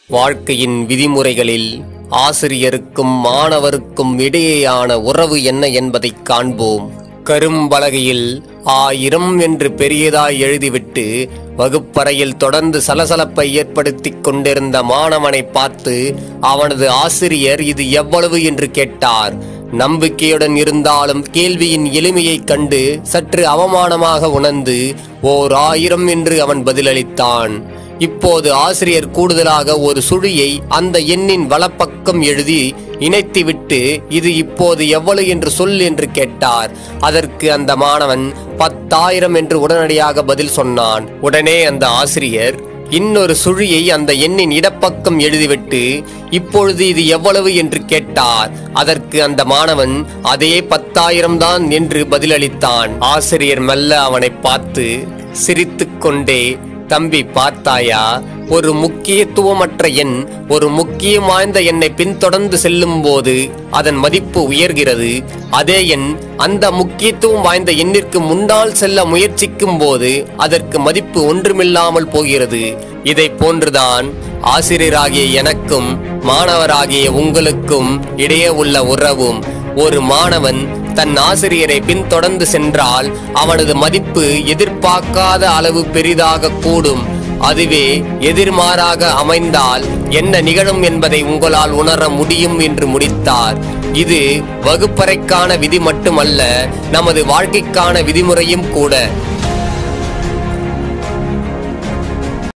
வாழ்க்கையின் விதிமுறைகளில் ஆசிரியருக்கும் மாணவருக்கும் இடையேயான உறவு என்ன என்பதைக் காண்போம் கரும்பலகையில் ஆயிரம் என்று பெரியதாய் எழுதிவிட்டு வகுப்பறையில் தொடர்ந்து சலசலப்பை ஏற்படுத்திக் கொண்டிருந்த மாணவனை பார்த்து அவனது ஆசிரியர் இது எவ்வளவு என்று கேட்டார் நம்பிக்கையுடன் இருந்தாலும் கேள்வியின் எளிமையைக் கண்டு சற்று அவமானமாக உணர்ந்து ஓர் ஆயிரம் என்று அவன் பதிலளித்தான் இப்போது ஆசிரியர் கூடுதலாக ஒரு சுழியை அந்த எண்ணின் வலப்பக்கம் எழுதி இணைத்துவிட்டு இது இப்போது எவ்வளவு என்று சொல் என்று கேட்டார் அதற்கு அந்த மாணவன் பத்தாயிரம் என்று உடனடியாக பதில் சொன்னான் உடனே அந்த ஆசிரியர் இன்னொரு சுழியை அந்த எண்ணின் இடப்பக்கம் எழுதிவிட்டு இப்பொழுது இது எவ்வளவு என்று கேட்டார் அதற்கு அந்த மாணவன் அதே பத்தாயிரம் தான் என்று பதிலளித்தான் ஆசிரியர் மெல்ல அவனை பார்த்து சிரித்துக்கொண்டே தம்பி பார்த்தாயா ஒரு முக்கியத்துவமற்ற எண் ஒரு முக்கியம் வாய்ந்த எண்ணை பின்தொடர்ந்து செல்லும் போது அதன் மதிப்பு உயர்கிறது அதே எண் அந்த முக்கியத்துவம் வாய்ந்த எண்ணிற்கு முன்னால் செல்ல முயற்சிக்கும் போது அதற்கு மதிப்பு ஒன்றுமில்லாமல் போகிறது இதை போன்றுதான் ஆசிரியராகிய எனக்கும் மாணவராகிய உங்களுக்கும் இடையே உள்ள உறவும் ஒரு மாணவன் தன் ஆசிரியரை பின்தொடர்ந்து சென்றால் அவனது மதிப்பு எதிர்பார்க்காத அளவு பெரிதாக கூடும் அதுவே எதிர்மாறாக அமைந்தால் என்ன நிகழும் என்பதை உங்களால் உணர முடியும் என்று முடித்தார் இது வகுப்பறைக்கான விதி மட்டுமல்ல நமது வாழ்க்கைக்கான விதிமுறையும் கூட